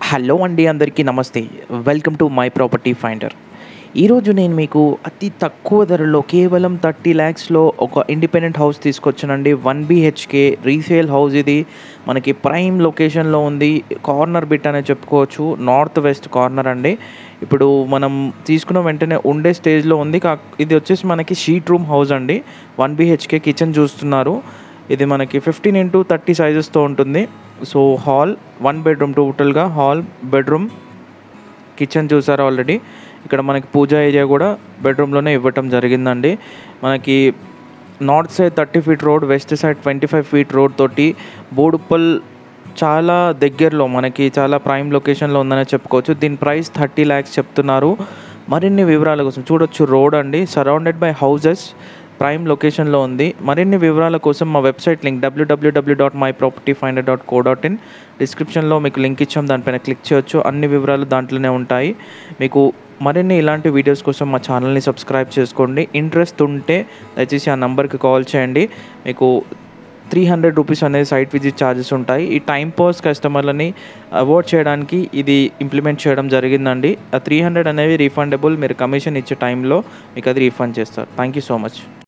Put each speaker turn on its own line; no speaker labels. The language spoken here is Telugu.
హలో అండి అందరికీ నమస్తే welcome to my property finder ఈరోజు నేను మీకు అతి తక్కువ ధరలో కేవలం థర్టీ ల్యాక్స్లో ఒక ఇండిపెండెంట్ హౌస్ తీసుకొచ్చానండి వన్ బీహెచ్కే రీసేల్ హౌస్ ఇది మనకి ప్రైమ్ లొకేషన్లో ఉంది కార్నర్ బిట్ అనే చెప్పుకోవచ్చు నార్త్ వెస్ట్ కార్నర్ అండి ఇప్పుడు మనం తీసుకున్న వెంటనే ఉండే స్టేజ్లో ఉంది కా ఇది వచ్చేసి మనకి షీట్ రూమ్ హౌస్ అండి వన్ బీహెచ్కే కిచెన్ చూస్తున్నారు ఇది మనకి ఫిఫ్టీన్ ఇంటూ థర్టీ సైజెస్తో ఉంటుంది సో హాల్ వన్ బెడ్రూమ్ టోటల్గా హాల్ బెడ్రూమ్ కిచెన్ చూసారు ఆల్రెడీ ఇక్కడ మనకి పూజా ఏరియా కూడా బెడ్రూమ్లోనే ఇవ్వటం జరిగిందండి మనకి north side thirty feet road west side twenty five feet road తోటి బోడుప్పల్ చాలా దగ్గరలో మనకి చాలా ప్రైమ్ లొకేషన్లో ఉందనే చెప్పుకోవచ్చు దీని ప్రైస్ థర్టీ ల్యాక్స్ చెప్తున్నారు మరిన్ని వివరాల కోసం చూడొచ్చు రోడ్ అండి సరౌండెడ్ బై హౌజెస్ ప్రైమ్ లొకేషన్లో ఉంది మరిన్ని వివరాల కోసం మా website link WWW dot my property finder dot co dot in డిస్క్రిప్షన్లో మీకు లింక్ ఇచ్చాం దానిపైన క్లిక్ చేయొచ్చు అన్ని వివరాలు దాంట్లోనే ఉంటాయి మీకు మరిన్ని ఇలాంటి వీడియోస్ కోసం మా ఛానల్ని సబ్స్క్రైబ్ చేసుకోండి ఇంట్రెస్ట్ ఉంటే దయచేసి ఆ నెంబర్కి కాల్ చేయండి మీకు త్రీ హండ్రెడ్ రూపీస్ అనేది సైట్ విజిట్ ఛార్జెస్ ఉంటాయి ఈ టైం పాస్ కస్టమర్లని అవాయిడ్ చేయడానికి ఇది ఇంప్లిమెంట్ చేయడం జరిగిందండి ఆ త్రీ హండ్రెడ్ అనేవి రీఫండబుల్ మీరు కమిషన్ ఇచ్చే టైంలో మీకు అది రీఫండ్ చేస్తారు థ్యాంక్ యూ సో మచ్